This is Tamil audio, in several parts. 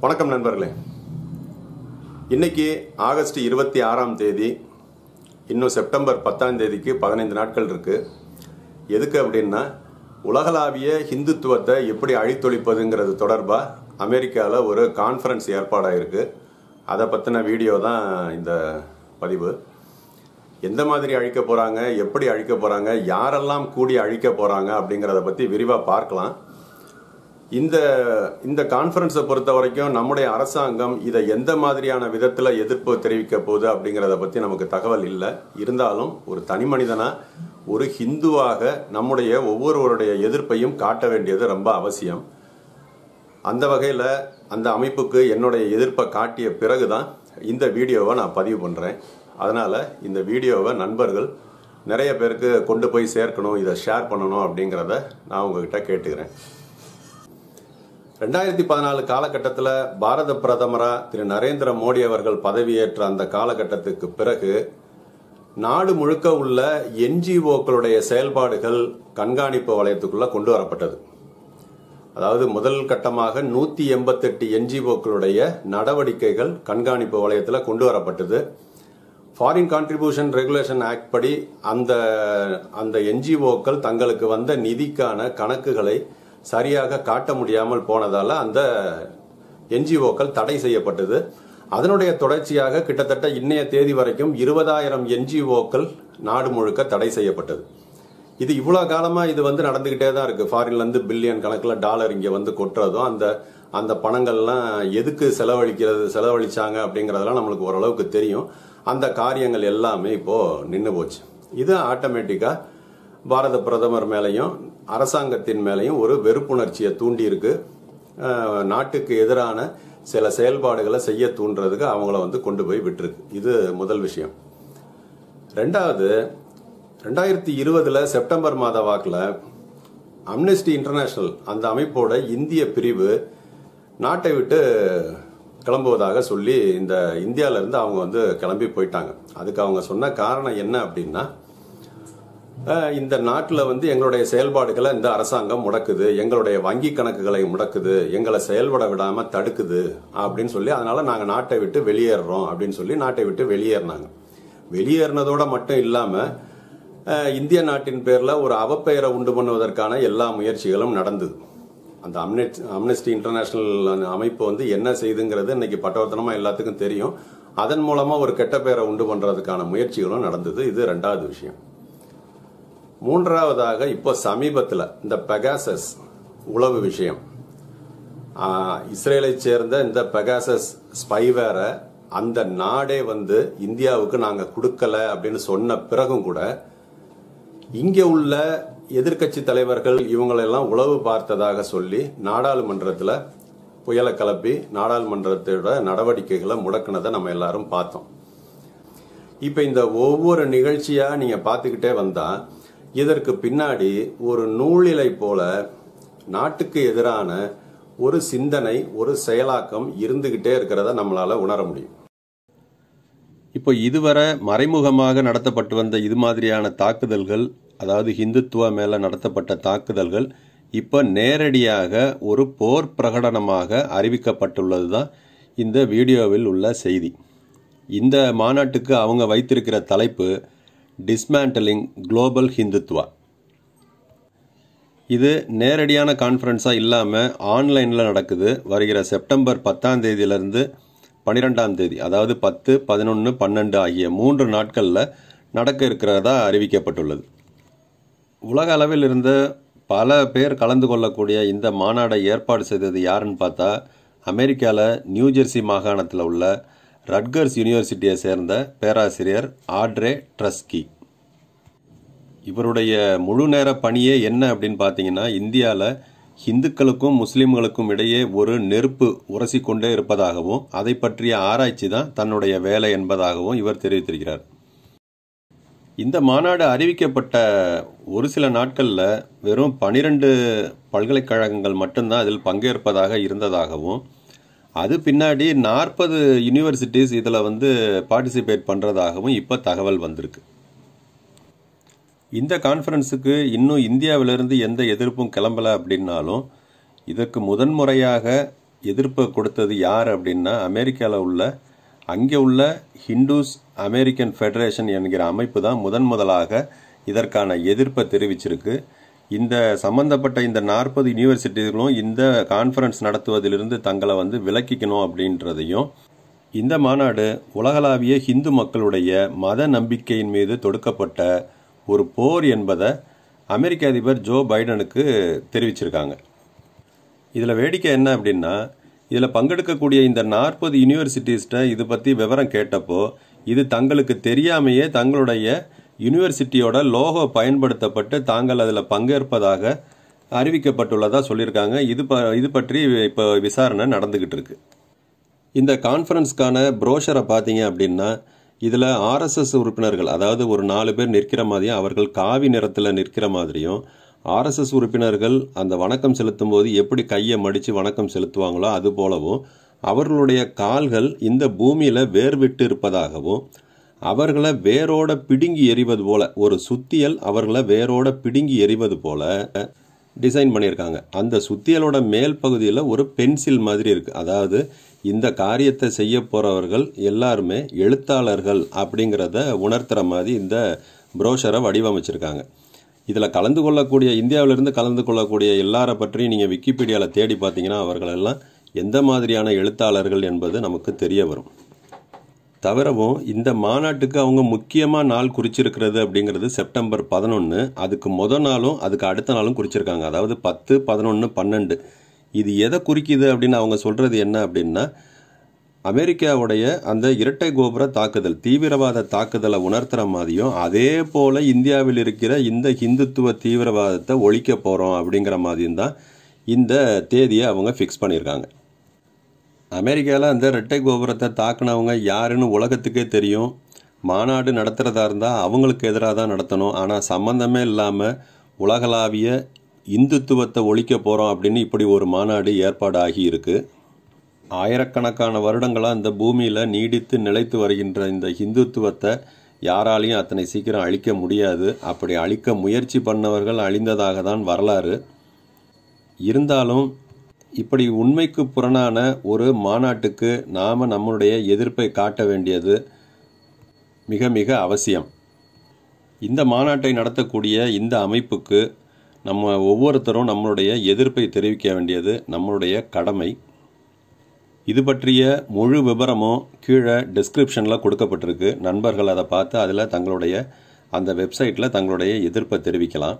வணக்கம் நண்பர்களே இன்னைக்கு ஆகஸ்ட் இருபத்தி ஆறாம் தேதி இன்னும் செப்டம்பர் பத்தாம் தேதிக்கு பதினைந்து நாட்கள் இருக்கு எதுக்கு அப்படின்னா உலகளாவிய ஹிந்துத்துவத்தை எப்படி அழித்தொழிப்பதுங்கிறது தொடர்பாக அமெரிக்காவில் ஒரு கான்ஃபரன்ஸ் ஏற்பாடாயிருக்கு அதை பற்றின வீடியோ தான் இந்த பதிவு எந்த மாதிரி அழிக்க போகிறாங்க எப்படி அழிக்க போகிறாங்க யாரெல்லாம் கூடி அழிக்க போகிறாங்க அப்படிங்கிறத பற்றி விரிவாக பார்க்கலாம் இந்த இந்த கான்ஃபரன்ஸை பொறுத்த வரைக்கும் நம்முடைய அரசாங்கம் இதை எந்த மாதிரியான விதத்தில் எதிர்ப்பு தெரிவிக்க போகுது அப்படிங்கிறத பற்றி நமக்கு தகவல் இல்லை இருந்தாலும் ஒரு தனி மனிதனா ஒரு ஹிந்துவாக நம்முடைய ஒவ்வொருவருடைய எதிர்ப்பையும் காட்ட வேண்டியது ரொம்ப அவசியம் அந்த வகையில் அந்த அமைப்புக்கு என்னுடைய எதிர்ப்பை காட்டிய பிறகு தான் இந்த வீடியோவை நான் பதிவு பண்ணுறேன் அதனால் இந்த வீடியோவை நண்பர்கள் நிறைய பேருக்கு கொண்டு போய் சேர்க்கணும் இதை ஷேர் பண்ணணும் அப்படிங்கிறத நான் உங்ககிட்ட கேட்டுக்கிறேன் ரெண்டாயிரத்தி பதினாலு காலகட்டத்தில் பாரத பிரதமராக திரு நரேந்திர மோடி அவர்கள் பதவியேற்ற அந்த காலகட்டத்துக்கு பிறகு நாடு முழுக்க உள்ள என்ஜிஓக்களுடைய செயல்பாடுகள் கண்காணிப்பு வளையத்துக்குள்ள கொண்டு வரப்பட்டது அதாவது முதல் கட்டமாக நூத்தி எண்பத்தெட்டு என்ஜிஓக்களுடைய நடவடிக்கைகள் கண்காணிப்பு வளையத்தில் கொண்டு வரப்பட்டது ஃபாரின் கான்ட்ரிபியூஷன் ரெகுலேஷன் ஆக்ட் படி அந்த அந்த என்ஜிஓக்கள் தங்களுக்கு வந்த நிதிக்கான கணக்குகளை சரியாக காட்ட முடியாமல் போனதால அந்த என்ஜிஓக்கள் தடை செய்யப்பட்டது அதனுடைய தொடர்ச்சியாக கிட்டத்தட்ட இன்னைய தேதி வரைக்கும் இருபதாயிரம் என்ஜிஓக்கள் நாடு முழுக்க தடை செய்யப்பட்டது இது இவ்வளோ காலமாக இது வந்து நடந்துக்கிட்டே தான் இருக்குது ஃபாரின்லேருந்து பில்லியன் கணக்கில் டாலர் இங்கே வந்து கொட்டுறதும் அந்த அந்த பணங்கள்லாம் எதுக்கு செலவழிக்கிறது செலவழிச்சாங்க அப்படிங்கிறதெல்லாம் நம்மளுக்கு ஓரளவுக்கு தெரியும் அந்த காரியங்கள் எல்லாமே இப்போது நின்று போச்சு இது ஆட்டோமேட்டிக்காக பாரத பிரதமர் மேலையும் அரசாங்கத்தின் மேலையும் ஒரு வெறுப்புணர்ச்சியை தூண்டி இருக்கு நாட்டுக்கு எதிரான சில செயல்பாடுகளை செய்ய தூண்டுறதுக்கு அவங்கள வந்து கொண்டு போய் விட்டுருக்கு இது முதல் விஷயம் ரெண்டாவது ரெண்டாயிரத்தி இருபதுல செப்டம்பர் மாத வாக்கில் அம்னெஸ்டி இன்டர்நேஷனல் அந்த அமைப்போட இந்திய பிரிவு நாட்டை விட்டு கிளம்புவதாக சொல்லி இந்த இந்தியாவில இருந்து அவங்க வந்து கிளம்பி போயிட்டாங்க அதுக்கு அவங்க சொன்ன காரணம் என்ன அப்படின்னா இந்த நாட்டில் வந்து எங்களுடைய செயல்பாடுகளை இந்த அரசாங்கம் முடக்குது எங்களுடைய வங்கி கணக்குகளை முடக்குது எங்களை செயல்பட விடாம தடுக்குது அப்படின்னு சொல்லி அதனால நாங்கள் நாட்டை விட்டு வெளியேறோம் அப்படின்னு சொல்லி நாட்டை விட்டு வெளியேறினாங்க வெளியேறினதோட மட்டும் இல்லாம இந்திய நாட்டின் பேர்ல ஒரு அவப்பெயரை உண்டு பண்ணுவதற்கான எல்லா முயற்சிகளும் நடந்தது அந்த அம்னெட் அம்னெஸ்டி இன்டர்நேஷனல் அமைப்பு வந்து என்ன செய்துங்கிறது இன்னைக்கு பட்டவர்த்தனமா எல்லாத்துக்கும் தெரியும் அதன் மூலமா ஒரு கெட்ட பெயரை உண்டு பண்றதுக்கான முயற்சிகளும் நடந்தது இது ரெண்டாவது விஷயம் மூன்றாவதாக இப்போ சமீபத்தில் இந்த பெகாசஸ் உளவு விஷயம் இஸ்ரேலை சேர்ந்த இந்த பெகாசஸ் ஸ்பைவேரை அந்த நாடே வந்து இந்தியாவுக்கு நாங்கள் கொடுக்கல அப்படின்னு சொன்ன பிறகும் கூட இங்கே உள்ள எதிர்கட்சி தலைவர்கள் இவங்களெல்லாம் உளவு பார்த்ததாக சொல்லி நாடாளுமன்றத்தில் புயலை கிளப்பி நாடாளுமன்றத்தோட நடவடிக்கைகளை முடக்கினதை நம்ம எல்லாரும் பார்த்தோம் இப்போ இந்த ஒவ்வொரு நிகழ்ச்சியா நீங்க பார்த்துக்கிட்டே வந்தா இதற்கு பின்னாடி ஒரு நூலிலை போல நாட்டுக்கு எதிரான ஒரு சிந்தனை ஒரு செயலாக்கம் இருந்துகிட்டே இருக்கிறத நம்மளால உணர முடியும் இப்போ இதுவரை மறைமுகமாக நடத்தப்பட்டு வந்த இது மாதிரியான தாக்குதல்கள் அதாவது ஹிந்துத்துவ மேல நடத்தப்பட்ட தாக்குதல்கள் இப்போ நேரடியாக ஒரு போர் பிரகடனமாக அறிவிக்கப்பட்டுள்ளது தான் இந்த வீடியோவில் உள்ள செய்தி இந்த மாநாட்டுக்கு அவங்க வைத்திருக்கிற தலைப்பு டிஸ்மேண்டலிங் குளோபல் ஹிந்துத்வா இது நேரடியான கான்ஃபரன்ஸாக இல்லாமல் ஆன்லைனில் நடக்குது வருகிற செப்டம்பர் பத்தாம் தேதியிலிருந்து பன்னிரெண்டாம் தேதி அதாவது பத்து பதினொன்று பன்னெண்டு ஆகிய மூன்று நாட்களில் நடக்க இருக்கிறதா அறிவிக்கப்பட்டுள்ளது உலக அளவில் இருந்த பல பேர் கலந்து கொள்ளக்கூடிய இந்த மாநாடை ஏற்பாடு செய்தது யாருன்னு பார்த்தா அமெரிக்காவில் நியூஜெர்சி மாகாணத்தில் உள்ள ரட்கர்ஸ் யூனிவர்சிட்டியை சேர்ந்த பேராசிரியர் ஆட்ரே ட்ரஸ்கி இவருடைய முழு நேர பணியே என்ன அப்படின்னு பார்த்தீங்கன்னா இந்தியாவில் ஹிந்துக்களுக்கும் முஸ்லிம்களுக்கும் இடையே ஒரு நெருப்பு உரசி கொண்டே இருப்பதாகவும் அதை பற்றிய ஆராய்ச்சி தான் தன்னுடைய வேலை என்பதாகவும் இவர் தெரிவித்திருக்கிறார் இந்த மாநாடு அறிவிக்கப்பட்ட ஒரு சில நாட்களில் வெறும் பனிரெண்டு பல்கலைக்கழகங்கள் மட்டும்தான் அதில் பங்கேற்பதாக இருந்ததாகவும் அது பின்னாடி நாற்பது யூனிவர்சிட்டிஸ் இதில் வந்து பார்ட்டிசிபேட் பண்ணுறதாகவும் இப்போ தகவல் வந்திருக்கு இந்த கான்ஃபரன்ஸுக்கு இன்னும் இந்தியாவிலிருந்து எந்த எதிர்ப்பும் கிளம்பல அப்படின்னாலும் இதற்கு முதன்முறையாக எதிர்ப்பை கொடுத்தது யார் அப்படின்னா அமெரிக்காவில் உள்ள அங்கே உள்ள ஹிந்துஸ் அமெரிக்கன் ஃபெடரேஷன் என்கிற அமைப்பு தான் முதன் முதலாக இதற்கான எதிர்ப்பை தெரிவிச்சிருக்கு இந்த சம்பந்தப்பட்ட இந்த நாற்பது யூனிவர்சிட்டிகளும் இந்த கான்ஃபரன்ஸ் நடத்துவதிலிருந்து தங்களை வந்து விலக்கிக்கணும் அப்படின்றதையும் இந்த மாநாடு உலகளாவிய ஹிந்து மக்களுடைய மத நம்பிக்கையின் மீது தொடுக்கப்பட்ட ஒரு போர் என்பதை அமெரிக்க அதிபர் ஜோ பைடனுக்கு தெரிவிச்சிருக்காங்க இதில் வேடிக்கை என்ன அப்படின்னா இதில் பங்கெடுக்கக்கூடிய இந்த நாற்பது யூனிவர்சிட்டிஸ்ட்ட இது பற்றி விவரம் கேட்டப்போ இது தங்களுக்கு தெரியாமையே தங்களுடைய யூனிவர்சிட்டியோட லோகோ பயன்படுத்தப்பட்டு தாங்கள் அதில் பங்கேற்பதாக அறிவிக்கப்பட்டுள்ளதா சொல்லியிருக்காங்க இது ப இது பற்றி இப்போ விசாரணை நடந்துக்கிட்டு இருக்கு இந்த கான்ஃபரன்ஸ்க்கான ப்ரோஷரை பார்த்தீங்க அப்படின்னா இதில் ஆர்எஸ்எஸ் உறுப்பினர்கள் அதாவது ஒரு நாலு பேர் நிற்கிற மாதிரியும் அவர்கள் காவி நிறத்தில் நிற்கிற மாதிரியும் ஆர்எஸ்எஸ் உறுப்பினர்கள் அந்த வணக்கம் செலுத்தும் போது எப்படி கையை மடித்து வணக்கம் செலுத்துவாங்களோ அது போலவும் அவர்களுடைய கால்கள் இந்த பூமியில் வேர்விட்டு இருப்பதாகவும் அவர்களை வேரோட பிடுங்கி எறிவது போல ஒரு சுத்தியல் அவர்களை வேரோட பிடுங்கி எறிவது போல டிசைன் பண்ணியிருக்காங்க அந்த சுத்தியலோட மேல் பகுதியில் ஒரு பென்சில் மாதிரி இருக்கு அதாவது இந்த காரியத்தை செய்ய போறவர்கள் எல்லாருமே எழுத்தாளர்கள் அப்படிங்கிறத உணர்த்துற மாதிரி இந்த புரோஷரை வடிவமைச்சிருக்காங்க இதில் கலந்து கொள்ளக்கூடிய இந்தியாவிலிருந்து கலந்து கொள்ளக்கூடிய எல்லாரை பற்றி நீங்கள் விக்கிபீடியாவில் தேடி பார்த்தீங்கன்னா அவர்களெல்லாம் எந்த மாதிரியான எழுத்தாளர்கள் என்பது நமக்கு தெரிய வரும் தவிரவும் இந்த மாநாட்டுக்கு அவங்க முக்கியமாக நாள் குறிச்சிருக்கிறது அப்படிங்கிறது செப்டம்பர் பதினொன்று அதுக்கு முத நாளும் அதுக்கு அடுத்த நாளும் குறிச்சிருக்காங்க அதாவது பத்து பதினொன்று பன்னெண்டு இது எதை குறிக்குது அப்படின்னு அவங்க சொல்கிறது என்ன அப்படின்னா அமெரிக்காவுடைய அந்த இரட்டை கோபுர தாக்குதல் தீவிரவாத தாக்குதலை உணர்த்துற மாதிரியும் அதே போல இந்தியாவில் இருக்கிற இந்த ஹிந்துத்துவ தீவிரவாதத்தை ஒழிக்க போகிறோம் அப்படிங்கிற மாதிரியும் தான் இந்த தேதியை அவங்க ஃபிக்ஸ் பண்ணியிருக்காங்க அமெரிக்காவில் அந்த இரட்டை கோபுரத்தை தாக்குனவங்க யாருன்னு உலகத்துக்கே தெரியும் மாநாடு நடத்துகிறதா இருந்தால் அவங்களுக்கு எதிராக தான் நடத்தணும் ஆனால் சம்மந்தமே இல்லாமல் உலகளாவிய இந்துத்துவத்தை ஒழிக்க போகிறோம் அப்படின்னு இப்படி ஒரு மாநாடு ஏற்பாடு ஆகி இருக்கு ஆயிரக்கணக்கான வருடங்களாக இந்த பூமியில் நீடித்து நிலைத்து வருகின்ற இந்த இந்துத்துவத்தை யாராலையும் அத்தனை சீக்கிரம் அழிக்க முடியாது அப்படி அழிக்க முயற்சி பண்ணவர்கள் அழிந்ததாக தான் வரலாறு இருந்தாலும் இப்படி உண்மைக்கு புறனான ஒரு மாநாட்டுக்கு நாம் நம்மளுடைய எதிர்ப்பை காட்ட வேண்டியது மிக மிக அவசியம் இந்த மாநாட்டை நடத்தக்கூடிய இந்த அமைப்புக்கு நம்ம ஒவ்வொருத்தரும் நம்மளுடைய எதிர்ப்பை தெரிவிக்க வேண்டியது நம்மளுடைய கடமை இது பற்றிய முழு விவரமும் கீழே டிஸ்கிரிப்ஷனில் கொடுக்கப்பட்டிருக்கு நண்பர்கள் அதை பார்த்து அதில் தங்களுடைய அந்த வெப்சைட்டில் தங்களுடைய எதிர்ப்பை தெரிவிக்கலாம்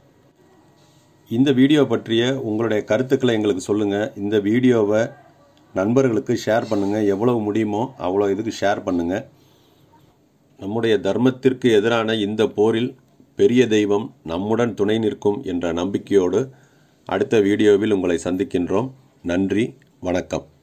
இந்த வீடியோ பற்றிய உங்களுடைய கருத்துக்களை எங்களுக்கு சொல்லுங்கள் இந்த வீடியோவை நண்பர்களுக்கு ஷேர் பண்ணுங்கள் எவ்வளவு முடியுமோ அவ்வளோ இதுக்கு ஷேர் பண்ணுங்கள் நம்முடைய தர்மத்திற்கு எதிரான இந்த போரில் பெரிய தெய்வம் நம்முடன் துணை நிற்கும் என்ற நம்பிக்கையோடு அடுத்த வீடியோவில் உங்களை சந்திக்கின்றோம் நன்றி வணக்கம்